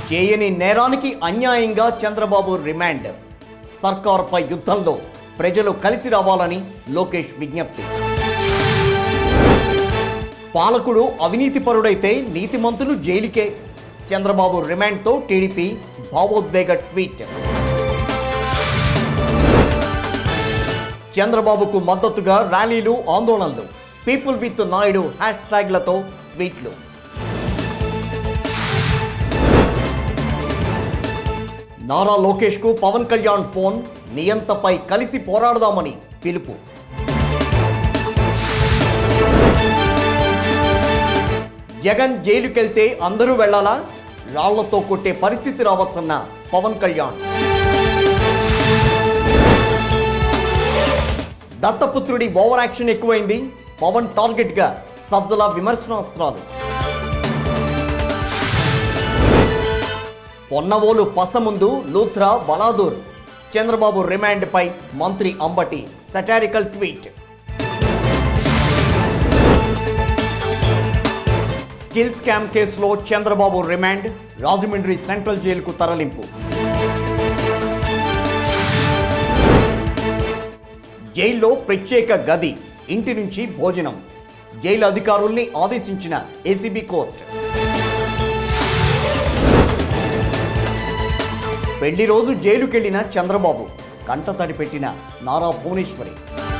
చేయని నేరానికి అన్యాయంగా చంద్రబాబు రిమాండ్ సర్కారుపై యుద్ధంలో ప్రజలు కలిసి రావాలని లోకేష్ విజ్ఞప్తి పాలకుడు అవినీతిపరుడైతే నీతిమంతులు జైలుకే చంద్రబాబు రిమాండ్తో టీడీపీ భావోద్వేగ ట్వీట్ చంద్రబాబుకు మద్దతుగా ర్యాలీలు ఆందోళనలు పీపుల్ విత్ నాయుడు హ్యాష్ ట్యాగ్లతో ట్వీట్లు నారా లోకేష్కు పవన్ కళ్యాణ్ ఫోన్ నియంతపై కలిసి పోరాడదామని పిలుపు జగన్ జైలుకెళ్తే అందరూ వెళ్ళాలా రాళ్లతో కొట్టే పరిస్థితి రావచ్చన్న పవన్ కళ్యాణ్ దత్తపుత్రుడి ఓవర్ యాక్షన్ ఎక్కువైంది పవన్ టార్గెట్గా సజ్జల విమర్శనాస్త్రాలు పొన్నవోలు పస ముందు లూథ్రా బలాదూర్ చంద్రబాబు రిమాండ్పై మంత్రి Ambati satirical tweet skill scam కేసులో చంద్రబాబు రిమాండ్ రాజమండ్రి సెంట్రల్ జైలుకు తరలింపు జైల్లో ప్రత్యేక గది ఇంటి నుంచి భోజనం జైలు అధికారుల్ని ఆదేశించిన ఏసీబీ కోర్టు పెళ్లి రోజు జైలుకెళ్లిన చంద్రబాబు కంటతడి పెట్టిన నారా భువనేశ్వరి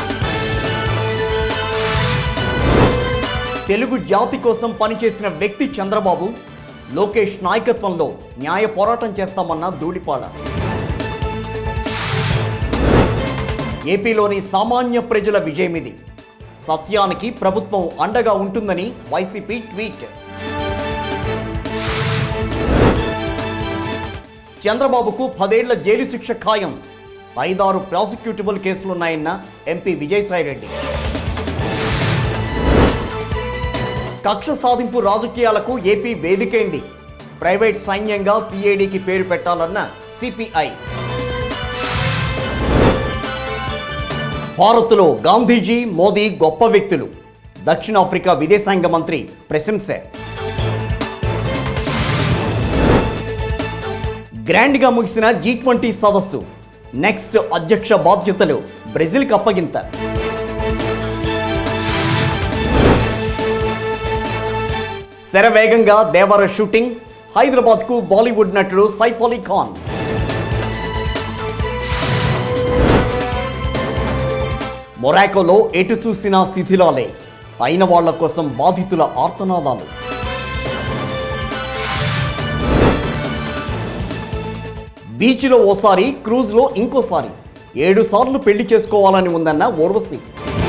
తెలుగు జాతి కోసం పనిచేసిన వ్యక్తి చంద్రబాబు లోకేష్ నాయకత్వంలో న్యాయ పోరాటం చేస్తామన్న ధూళిపాడ ఏపీలోని సామాన్య ప్రజల విజయమిది సత్యానికి ప్రభుత్వం అండగా ఉంటుందని వైసీపీ ట్వీట్ చంద్రబాబుకు పదేళ్ల జైలు శిక్ష ఖాయం ఐదారు ప్రాసిక్యూటబుల్ కేసులున్నాయన్న ఎంపీ విజయసాయిరెడ్డి కక్ష సాధింపు రాజకీయాలకు ఏపీ వేదికైంది ప్రైవేట్ సైన్యంగా సిఐడికి పేరు పెట్టాలన్న సిపిఐ భారత్లో గాంధీజీ మోదీ గొప్ప వ్యక్తులు దక్షిణాఫ్రికా విదేశాంగ మంత్రి ప్రశంస గ్రాండ్గా ముగిసిన జీ ట్వంటీ సదస్సు నెక్స్ట్ అధ్యక్ష బాధ్యతలు బ్రెజిల్కి అప్పగింత శరవేగంగా దేవర షూటింగ్ హైదరాబాద్కు బాలీవుడ్ నటుడు సైఫ్ అలీ ఖాన్ మొరాకోలో ఎటు చూసినా శిథిలాలే అయిన వాళ్ల కోసం బాధితుల ఆర్తనాదాలు బీచ్లో ఓసారి క్రూజ్లో ఇంకోసారి ఏడు సార్లు పెళ్లి చేసుకోవాలని ఉందన్న ఓర్వశి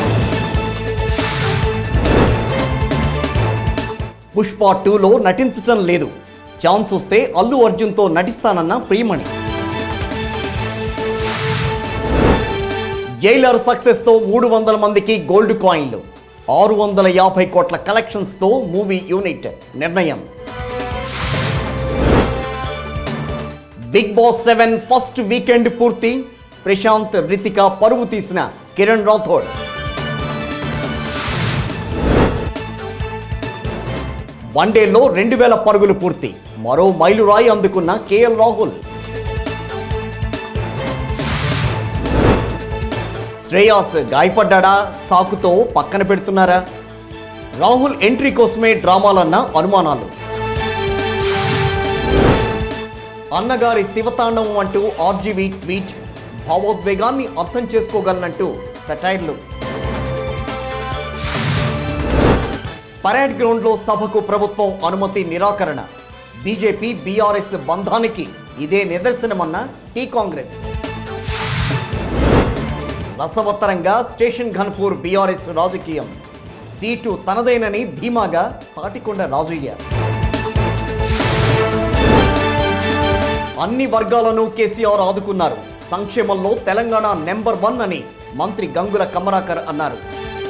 పుష్ప టూలో నటించటం లేదు ఛాన్స్ వస్తే అల్లు అర్జున్తో నటిస్తానన్న ప్రియమణి జైలర్ సక్సెస్తో మూడు వందల మందికి గోల్డ్ కాయిన్లు ఆరు వందల యాభై కోట్ల కలెక్షన్స్తో మూవీ యూనిట్ నిర్ణయం Bigg Boss seven first weekend పూర్తి ప్రశాంత్ రితిక పరువు తీసిన కిరణ్ రాథోడ్ వన్డేలో రెండు వేల పరుగులు పూర్తి మరో మైలురాయి అందుకున్న కేఎల్ రాహుల్ శ్రేయాస్ గాయపడ్డా సాకుతో పక్కన పెడుతున్నారా రాహుల్ ఎంట్రీ కోసమే డ్రామాలన్న అనుమానాలు అన్నగారి శివతాండవం అంటూ ఆర్జీవీ ట్వీట్ భావోద్వేగాన్ని అర్థం చేసుకోగలనంటూ సటైర్లు పరేడ్ గ్రౌండ్లో సభకు ప్రభుత్వం అనుమతి నిరాకరణ బీజేపీ బీఆర్ఎస్ బంధానికి ఇదే నిదర్శనమన్న టీ కాంగ్రెస్ రసవత్తరంగా స్టేషన్ ఘన్పూర్ బీఆర్ఎస్ రాజకీయం సీటు తనదేనని ధీమాగా తాటికొండ రాజయ్య అన్ని వర్గాలను కేసీఆర్ ఆదుకున్నారు సంక్షేమంలో తెలంగాణ నెంబర్ వన్ అని మంత్రి గంగుల కమరాకర్ అన్నారు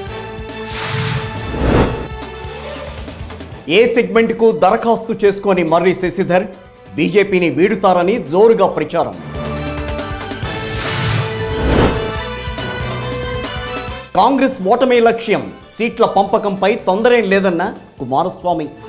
ఏ సెగ్మెంట్కు దరఖాస్తు చేసుకొని మర్రి శశిధర్ బీజేపీని వీడుతారని జోరుగా ప్రచారం కాంగ్రెస్ ఓటమే లక్ష్యం సీట్ల పంపకంపై తొందరేం లేదన్న కుమారస్వామి